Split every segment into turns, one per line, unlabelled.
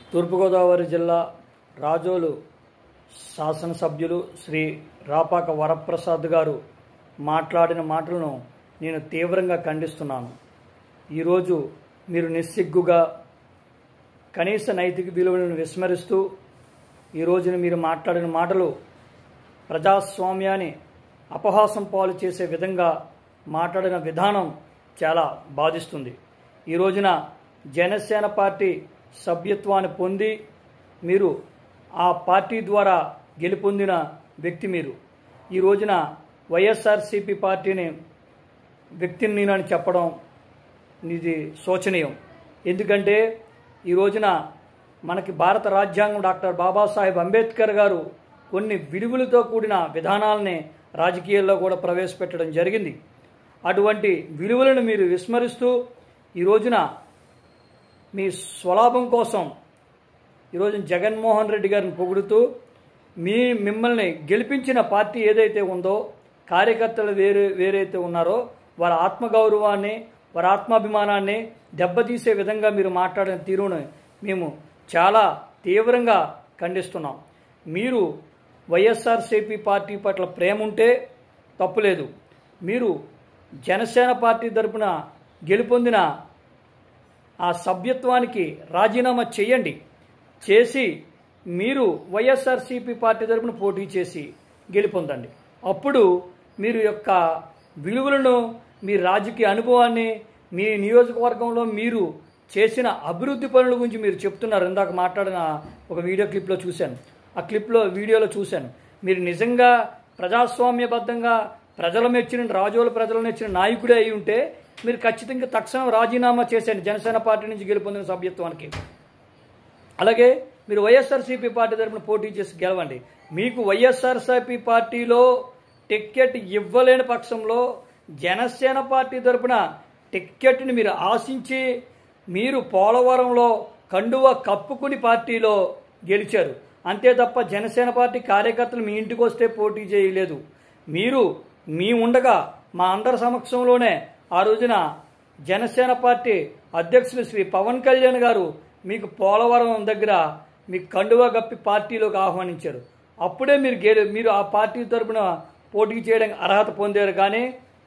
తూర్పుగోదావరి జిల్లా రాజోలు శాసనసభ్యులు శ్రీ రాపాక వరప్రసాద్ గారు మాట్లాడిన మాటలను నేను తీవ్రంగా ఖండిస్తున్నాను ఈరోజు మీరు నిస్సిగ్గుగా కనీస నైతిక విలువలను విస్మరిస్తూ ఈ రోజున మీరు మాట్లాడిన మాటలు ప్రజాస్వామ్యాన్ని అపహాసం పాలు చేసే విధంగా మాట్లాడిన విధానం చాలా బాధిస్తుంది ఈ రోజున జనసేన పార్టీ సభ్యత్వాన్ని పొంది మీరు ఆ పార్టీ ద్వారా గెలుపొందిన వ్యక్తి మీరు ఈ రోజున వైఎస్ఆర్సీపీ పార్టీని వ్యక్తిని నేనని చెప్పడం ఇది శోచనీయం ఎందుకంటే ఈ రోజున మనకి భారత రాజ్యాంగం డాక్టర్ బాబాసాహెబ్ అంబేద్కర్ గారు కొన్ని విలువలతో కూడిన విధానాలని రాజకీయాల్లో కూడా ప్రవేశపెట్టడం జరిగింది అటువంటి విలువలను మీరు విస్మరిస్తూ ఈ రోజున మీ స్వలాభం కోసం ఈరోజు జగన్మోహన్ రెడ్డి గారిని పొగుడుతూ మీ మిమ్మల్ని గెలిపించిన పార్టీ ఏదైతే ఉందో కార్యకర్తలు వేరే వేరైతే ఉన్నారో వారి ఆత్మగౌరవాన్ని వారి ఆత్మాభిమానాన్ని దెబ్బతీసే విధంగా మీరు మాట్లాడిన తీరును మేము చాలా తీవ్రంగా ఖండిస్తున్నాం మీరు వైఎస్ఆర్సీపీ పార్టీ పట్ల ప్రేమ ఉంటే తప్పులేదు మీరు జనసేన పార్టీ తరపున గెలుపొందిన ఆ సభ్యత్వానికి రాజీనామా చేయండి చేసి మీరు వైఎస్ఆర్సీపీ పార్టీ తరపున పోటీ చేసి గెలుపొందండి అప్పుడు మీరు యొక్క విలువలను మీ రాజకీయ అనుభవాన్ని మీ నియోజకవర్గంలో మీరు చేసిన అభివృద్ధి పనుల గురించి మీరు చెప్తున్నారు ఇందాక మాట్లాడిన ఒక వీడియో క్లిప్లో చూశాను ఆ క్లిప్లో వీడియోలో చూశాను మీరు నిజంగా ప్రజాస్వామ్యబద్ధంగా ప్రజల మెచ్చిన రాజోల ప్రజలు మెచ్చిన నాయకుడే అయి ఉంటే మీరు ఖచ్చితంగా తక్షణం రాజీనామా చేసేయండి జనసేన పార్టీ నుంచి గెలుపొందిన సభ్యత్వానికి అలాగే మీరు వైఎస్ఆర్సీపీ పార్టీ తరపున పోటీ చేసి గెలవండి మీకు వైఎస్ఆర్సీపీ పార్టీలో టిక్కెట్ ఇవ్వలేని పక్షంలో జనసేన పార్టీ తరపున టిక్కెట్ని మీరు ఆశించి మీరు పోలవరంలో కండువ కప్పుకుని పార్టీలో గెలిచారు అంతే తప్ప జనసేన పార్టీ కార్యకర్తలు మీ ఇంటికి వస్తే పోటీ చేయలేదు మీరు మీ ఉండగా మా అందరి సమక్షంలోనే ఆ రోజున జనసేన పార్టీ అధ్యక్షులు శ్రీ పవన్ కళ్యాణ్ గారు మీకు పోలవరం దగ్గర మీకు కండువా గప్పి పార్టీలోకి ఆహ్వానించారు అప్పుడే మీరు గెలు మీరు ఆ పార్టీ తరపున పోటీ చేయడానికి అర్హత పొందారు కానీ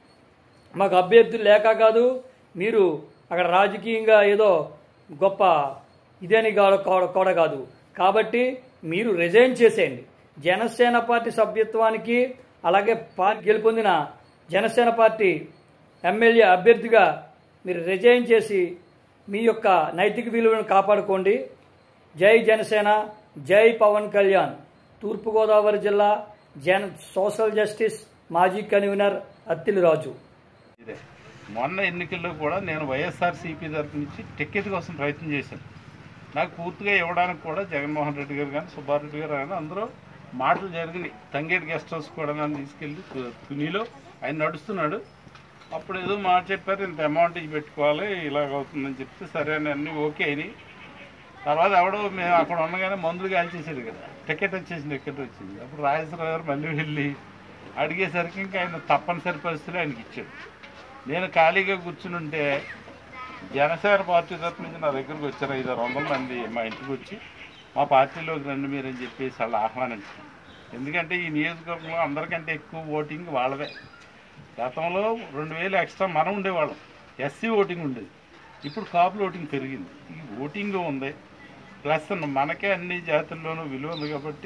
మాకు అభ్యర్థులు లేక కాదు మీరు అక్కడ రాజకీయంగా ఏదో గొప్ప ఇదేని కూడా కాదు కాబట్టి మీరు రిజైన్ చేసేయండి జనసేన పార్టీ సభ్యత్వానికి అలాగే పార్టీ గెలుపొందిన జనసేన పార్టీ ఎమ్మెల్యే అభ్యర్థిగా మీరు రిజైన్ చేసి మీ యొక్క నైతిక విలువలను కాపాడుకోండి జై జనసేన జై పవన్ కళ్యాణ్ తూర్పుగోదావరి జిల్లా జన సోషల్ జస్టిస్ మాజీ కన్వీనర్ అత్తిలిరాజు
ఇదే మొన్న ఎన్నికల్లో కూడా నేను వైఎస్ఆర్సీపీ తరఫు నుంచి టికెట్ కోసం ప్రయత్నం చేశాను నాకు పూర్తిగా ఇవ్వడానికి కూడా జగన్మోహన్ రెడ్డి గారు కానీ సుబ్బారెడ్డి గారు కానీ అందరూ మాటలు జరిగినాయి తంగేటి గెస్ట్ హౌస్ కూడా నన్ను తీసుకెళ్ళి తు- తునిలో ఆయన నడుస్తున్నాడు అప్పుడు ఏదో మాట చెప్పారు ఇంత అమౌంట్ ఇచ్చి పెట్టుకోవాలి ఇలాగ అవుతుందని చెప్తే సరే అని అన్నీ ఓకే అయినాయి తర్వాత ఎవడో మేము అక్కడ ఉండగానే మందులు కాల్చేసాడు కదా టికెట్ వచ్చేసింది టికెట్ వచ్చింది అప్పుడు రాజేశ్వర గారు మళ్ళీ వెళ్ళి అడిగేసరికి ఇంకా ఆయన తప్పనిసరి పరిస్థితులు ఆయనకి ఇచ్చాడు నేను ఖాళీగా కూర్చుని ఉంటే జనసేన పార్టీ తరఫు నుంచి నా దగ్గరకు వచ్చారు ఐదారు వందల మంది మా ఇంటికి వచ్చి మా పార్టీలోకి రండి మీరని చెప్పేసి వాళ్ళు ఆహ్వానించారు ఎందుకంటే ఈ నియోజకవర్గంలో అందరికంటే ఎక్కువ ఓటింగ్ వాళ్ళదే గతంలో రెండు వేలు ఎక్స్ట్రా మనం ఉండేవాళ్ళం ఎస్సీ ఓటింగ్ ఉండేది ఇప్పుడు కాపుల ఓటింగ్ పెరిగింది ఈ ఓటింగ్ ఉంది ప్లస్ మనకే అన్ని జాతుల్లోనూ విలువ ఉంది కాబట్టి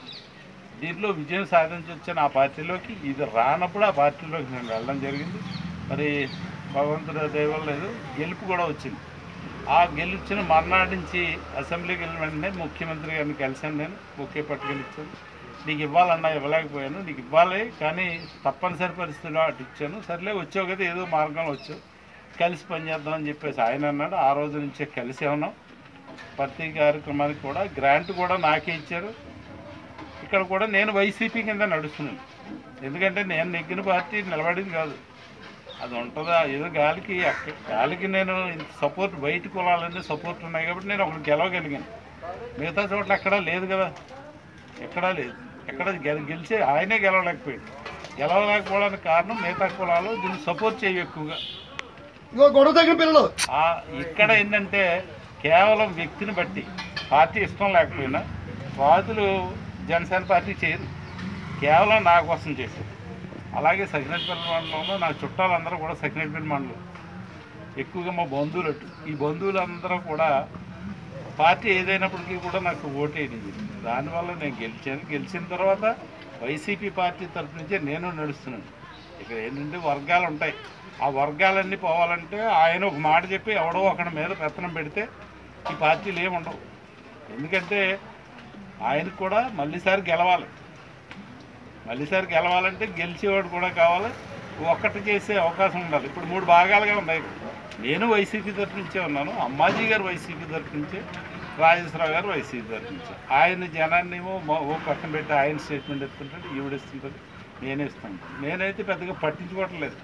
దీంట్లో విజయం సాధించవచ్చు ఆ పార్టీలోకి ఇది రానప్పుడు ఆ పార్టీలోకి నేను వెళ్ళడం జరిగింది మరి భగవంతుడు దైవం లేదు గెలుపు కూడా వచ్చింది ఆ గెలిచిన మర్నాడు నుంచి అసెంబ్లీకి వెళ్ళిన వెంటనే ముఖ్యమంత్రి గారిని కలిశాను నేను ఒకే పట్టుకెళ్ళిచ్చాను నీకు ఇవ్వాలన్నా ఇవ్వలేకపోయాను నీకు ఇవ్వాలి కానీ తప్పనిసరి పరిస్థితిలో అటు ఇచ్చాను సర్లే వచ్చావు కదా ఏదో మార్గంలో వచ్చావు కలిసి పనిచేద్దాం అని చెప్పేసి ఆయన అన్నాడు ఆ రోజు నుంచే కలిసి ఉన్నాం ప్రతి కార్యక్రమానికి కూడా గ్రాంట్ కూడా నాకే ఇచ్చారు ఇక్కడ కూడా నేను వైసీపీ కింద నడుస్తున్నాను ఎందుకంటే నేను నెగ్గిన పార్టీ నిలబడింది కాదు అది ఉంటుందా ఏదో గాలికి అక్క- గాలికి నేను సపోర్ట్ బయట కులాలన్నీ సపోర్ట్ ఉన్నాయి కాబట్టి నేను ఒకటి గెలవగలిగాను మిగతా చోట్ల ఎక్కడా లేదు కదా ఎక్కడా లేదు ఎక్కడ గెల గెలిచే ఆయనే గెలవలేకపోయాడు గెలవలేకపోవడానికి కారణం మిగతా కులాలు దీన్ని సపోర్ట్ చేయవు ఎక్కువగా
ఇగో గొడవ తగిన పిల్లలు
ఆ ఇక్కడ ఏంటంటే కేవలం వ్యక్తిని బట్టి పార్టీ ఇష్టం లేకపోయినా రాజులు జనసేన పార్టీ చేయరు కేవలం నా కోసం చేశారు అలాగే సకినేటిపల్లి మండలంలో నా చుట్టాలందరూ కూడా సకినేటిపల్లి మండలం ఎక్కువగా మా బంధువులు అటు ఈ బంధువులందరూ కూడా పార్టీ ఏదైనప్పటికీ కూడా నాకు ఓటేది దానివల్ల నేను గెలిచాను గెలిచిన తర్వాత వైసీపీ పార్టీ తరఫు నుంచే నేను నడుస్తున్నాను ఇక్కడ ఏంటంటే వర్గాలు ఉంటాయి ఆ వర్గాలన్నీ పోవాలంటే ఆయన ఒక మాట చెప్పి ఎవడో ఒకడి మీద పెత్తనం పెడితే ఈ పార్టీలు ఏమి ఉండవు ఎందుకంటే ఆయనకు కూడా మళ్ళీసారి గెలవాలి మళ్ళీసారి గెలవాలంటే గెలిచేవాడు కూడా కావాలి ఒక్కటి చేసే అవకాశం ఉండాలి ఇప్పుడు మూడు భాగాలుగా ఉన్నాయి నేను వైసీపీ తరఫు నుంచే ఉన్నాను అమ్మాజీ గారు వైసీపీ తరఫు నుంచే రాజేశ్వరరావు గారు వైసీపీ తరఫు నుంచి ఆయన జనాన్ని ఏమో మా- ఓ పక్కన పెట్టి ఆయన స్టేట్మెంట్ ఎత్తుంటాడు ఈవిడ ఇస్తుంటాడు నేనే ఇస్తాను నేనైతే పెద్దగా పట్టించుకోవట్లేదు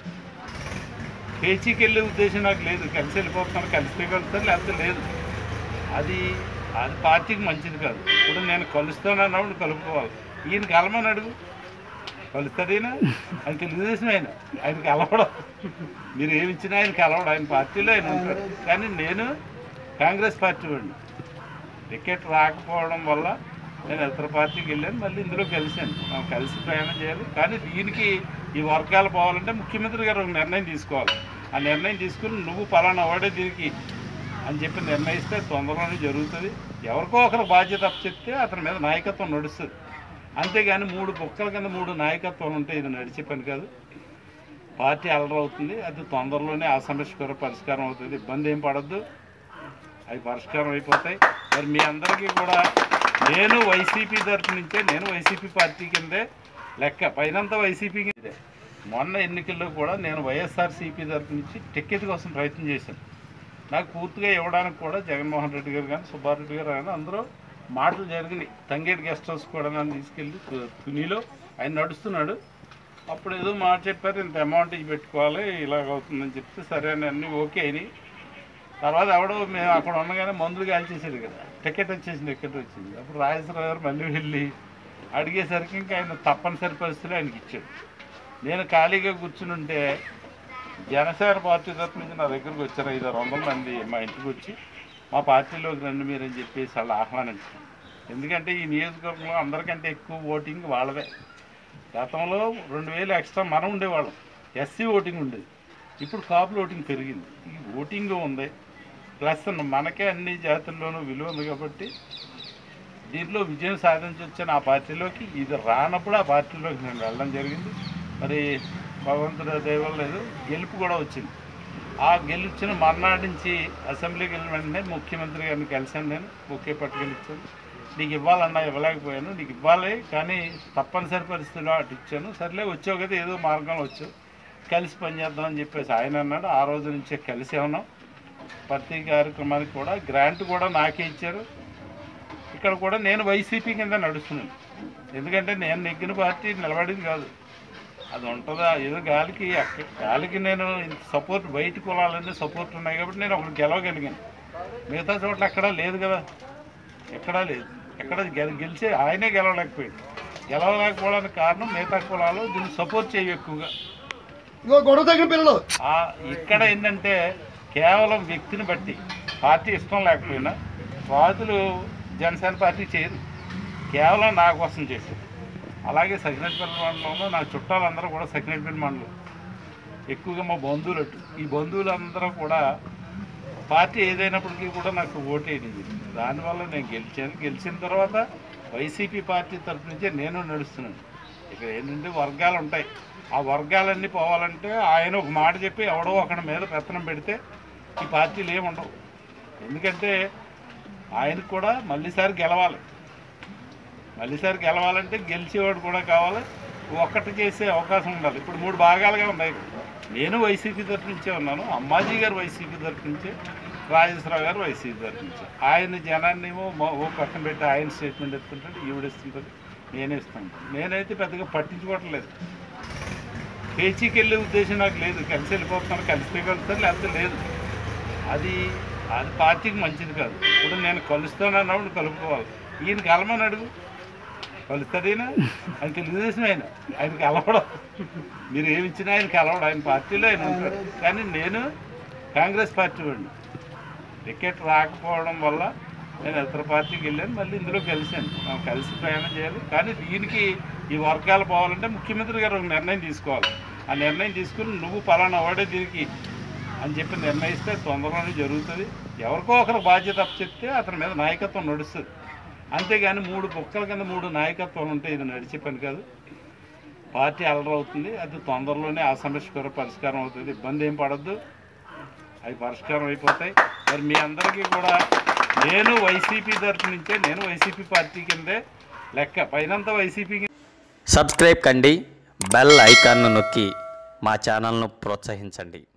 పేచీకి వెళ్ళే ఉద్దేశం నాకు లేదు కలిసి వెళ్ళిపోతున్నాను కలిస్తే కలుస్తాను లేకపోతే లేదు అది అది పార్టీకి మంచిది కాదు ఇప్పుడు నేను కలుస్తానన్నప్పుడు కలుపుకోవాలి ఈయన కలమని అడుగు కలుస్తాడైనా ఆయన తెలుగుదేశం ఆయన ఆయన కలవడం మీరు ఏమి ఇచ్చినా ఆయన కలవడం ఆయన పార్టీలో ఆయన ఉంటాడు కానీ నేను కాంగ్రెస్ పార్టీ వాడిని టికెట్ రాకపోవడం వల్ల నేను ఇతర పార్టీకి వెళ్ళాను మళ్ళీ ఇందులో కలిశాను మనం కలిసి ప్రయాణం చేయాలి కానీ దీనికి ఈ వర్గాలు పోవాలంటే ముఖ్యమంత్రి గారు ఒక నిర్ణయం తీసుకోవాలి ఆ నిర్ణయం తీసుకుని నువ్వు పలానా వాడే దీనికి అని చెప్పి నిర్ణయిస్తే తొందరలోనే జరుగుతుంది ఎవరికో ఒకరు బాధ్యత చెప్తే అతని మీద నాయకత్వం నడుస్తుంది అంతేగాని మూడు బుక్కల కింద మూడు నాయకత్వాలు ఉంటే ఇది నడిచే పని కాదు పార్టీ అలరవుతుంది అది తొందరలోనే ఆ సమస్య కూడా పరిష్కారం అవుతుంది ఇబ్బంది ఏం పడద్దు అవి పరిష్కారం అయిపోతాయి మరి మీ అందరికీ కూడా నేను వైసీపీ తరఫు నుంచే నేను వైసీపీ పార్టీ కిందే లెక్క పైనంతా వైసీపీ కిందే మొన్న ఎన్నికల్లో కూడా నేను వైఎస్ఆర్సీపీ తరఫు నుంచి టికెట్ కోసం ప్రయత్నం చేశాను నాకు పూర్తిగా ఇవ్వడానికి కూడా జగన్మోహన్ రెడ్డి గారు కానీ సుబ్బారెడ్డి గారు కానీ అందరూ మాటలు జరిగినాయి తంగేటి గెస్ట్ హౌస్ కూడా నన్ను తీసుకెళ్ళి తు- తునిలో ఆయన నడుస్తున్నాడు అప్పుడు ఏదో మాట చెప్పారు ఇంత అమౌంట్ ఇవి పెట్టుకోవాలి ఇలాగ అవుతుందని చెప్తే సరే అని అన్నీ ఓకే అయినాయి తర్వాత ఎవడో మేము అక్కడ ఉండగానే మందులు కాల్చేసాడు కదా టికెట్ వచ్చేసింది టికెట్ వచ్చింది అప్పుడు రాజేశ్వరరావు గారు మళ్ళీ వెళ్ళి అడిగేసరికి ఇంకా ఆయన తప్పనిసరి పరిస్థితులు ఆయనకి ఇచ్చాడు నేను ఖాళీగా కూర్చుని ఉంటే జనసేన పార్టీ తరఫు నుంచి నా దగ్గరకు వచ్చారు ఐదు ఆరు వందల మంది మా ఇంటికి వచ్చి మా పార్టీలోకి రండి మీరని చెప్పేసి వాళ్ళు ఆహ్వానించారు ఎందుకంటే ఈ నియోజకవర్గంలో అందరికంటే ఎక్కువ ఓటింగ్ వాళ్ళదే గతంలో రెండు వేలు ఎక్స్ట్రా మనం ఉండేవాళ్ళం ఎస్సీ ఓటింగ్ ఉండేది ఇప్పుడు కాపుల ఓటింగ్ పెరిగింది ఈ ఓటింగ్ ఉంది ప్లస్ మనకే అన్ని జాతుల్లోనూ విలువ ఉంది కాబట్టి దీంట్లో విజయం సాధించొచ్చిన ఆ పార్టీలోకి ఇది రానప్పుడు ఆ పార్టీలోకి నేను వెళ్ళడం జరిగింది మరి భగవంతుడు దైవం లేదు గెలుపు కూడా వచ్చింది ఆ గెలిచిన మర్నాడు నుంచి అసెంబ్లీకి వెళ్ళిన వెంటనే ముఖ్యమంత్రి గారిని కలిశాను నేను ఒకే పట్టుకెళ్ళిచ్చాను నీకు ఇవ్వాలన్నా ఇవ్వలేకపోయాను నీకు ఇవ్వాలి కానీ తప్పనిసరి పరిస్థితిలో అటు ఇచ్చాను సర్లే వచ్చావు కదా ఏదో మార్గంలో వచ్చావు కలిసి పనిచేద్దామని చెప్పేసి ఆయన అన్నాడు ఆ రోజు నుంచే కలిసే ఉన్నాం ప్రతి కార్యక్రమానికి కూడా గ్రాంట్ కూడా నాకే ఇచ్చారు ఇక్కడ కూడా నేను వైసీపీ కింద నడుస్తున్నాను ఎందుకంటే నేను నెగ్గిన పార్టీ నిలబడింది కాదు అది ఉంటుందా ఏదో గాలికి అక్క- గాలికి నేను సపోర్ట్ బయట కులాలన్నీ సపోర్ట్ ఉన్నాయి కాబట్టి నేను ఒకటి గెలవగలిగాను మిగతా చోట్ల ఎక్కడా లేదు కదా ఎక్కడా లేదు ఎక్కడ గెల- గెలిచే ఆయనే గెలవలేకపోయాడు గెలవలేకపోవడానికి కారణం మిగతా కులాలు దీన్ని సపోర్ట్ చేయవు ఎక్కువగా
ఇగో గొడవ తగిన పిల్లలు
ఆ ఇక్కడ ఏంటంటే కేవలం వ్యక్తిని బట్టి పార్టీ ఇష్టం లేకపోయినా రాజులు జనసేన పార్టీ చేయరు కేవలం నా కోసం చేశారు అలాగే సకినేటిపల్లి మండలంలో నా చుట్టాలందరూ కూడా సకినేటిపల్లి మండలం ఎక్కువగా మా బంధువులు అటు ఈ బంధువులందరూ కూడా పార్టీ ఏదైనప్పటికీ కూడా నాకు ఓటేది దానివల్ల నేను గెలిచాను గెలిచిన తర్వాత వైసీపీ పార్టీ తరఫు నుంచే నేను నడుస్తున్నాను ఇక్కడ ఏంటంటే వర్గాలు ఉంటాయి ఆ వర్గాలన్నీ పోవాలంటే ఆయన ఒక మాట చెప్పి ఎవడో ఒకడి మీద పెత్తనం పెడితే ఈ పార్టీలు ఏమి ఉండవు ఎందుకంటే ఆయనకు కూడా మళ్ళీసారి గెలవాలి మళ్ళీసారి గెలవాలంటే గెలిచేవాడు కూడా కావాలి ఒక్కటి చేసే అవకాశం ఉండాలి ఇప్పుడు మూడు భాగాలుగా ఉన్నాయి నేను వైసీపీ తరఫు నుంచే ఉన్నాను అమ్మాజీ గారు వైసీపీ తరఫు నుంచే రాజేశ్వరరావు గారు వైసీపీ తరఫు నుంచి ఆయన జనాన్ని ఏమో మా- ఓ పక్కన పెట్టి ఆయన స్టేట్మెంట్ ఎత్తుంటాడు ఈవిడ ఇస్తుంటాడు నేనే ఇస్తాను నేనైతే పెద్దగా పట్టించుకోవట్లేదు పేచీకి వెళ్ళే ఉద్దేశం నాకు లేదు కలిసి వెళ్ళిపోతున్నాను కలిస్తే కలుస్తాను లేకపోతే లేదు అది అది పార్టీకి మంచిది కాదు ఇప్పుడు నేను కలుస్తానన్నప్పుడు కలుపుకోవాలి ఈయన కలమని అడుగు కలుస్తాడైనా ఆయన తెలుగుదేశం ఆయన ఆయన కలవడం మీరు ఏమి ఇచ్చినా ఆయన కలవడం ఆయన పార్టీలో ఆయన ఉంటాడు కానీ నేను కాంగ్రెస్ పార్టీ వాడిని టికెట్ రాకపోవడం వల్ల నేను ఇతర పార్టీకి వెళ్ళాను మళ్ళీ ఇందులో కలిశాను మనం కలిసి ప్రయాణం చేయాలి కానీ దీనికి ఈ వర్గాలు పోవాలంటే ముఖ్యమంత్రి గారు ఒక నిర్ణయం తీసుకోవాలి ఆ నిర్ణయం తీసుకుని నువ్వు పలానా వాడే దీనికి అని చెప్పి నిర్ణయిస్తే తొందరలోనే జరుగుతుంది ఎవరికో ఒకరు బాధ్యత చెప్తే అతని మీద నాయకత్వం నడుస్తుంది అంతేగాని మూడు కుక్కల కింద మూడు నాయకత్వాలు ఉంటే ఇది నడిచే పని కాదు పార్టీ అలరవుతుంది అది తొందరలోనే ఆ సమస్య కూడా పరిష్కారం అవుతుంది ఇబ్బంది ఏం పడద్దు అవి పరిష్కారం అయిపోతాయి మరి మీ అందరికీ కూడా నేను వైసీపీ తరఫు నుంచే నేను వైసీపీ పార్టీ కిందే లెక్క పైనంతా వైసీపీ
సబ్స్క్రైబ్ కండి బెల్ ఐకాన్ను నొక్కి మా ఛానల్ను ప్రోత్సహించండి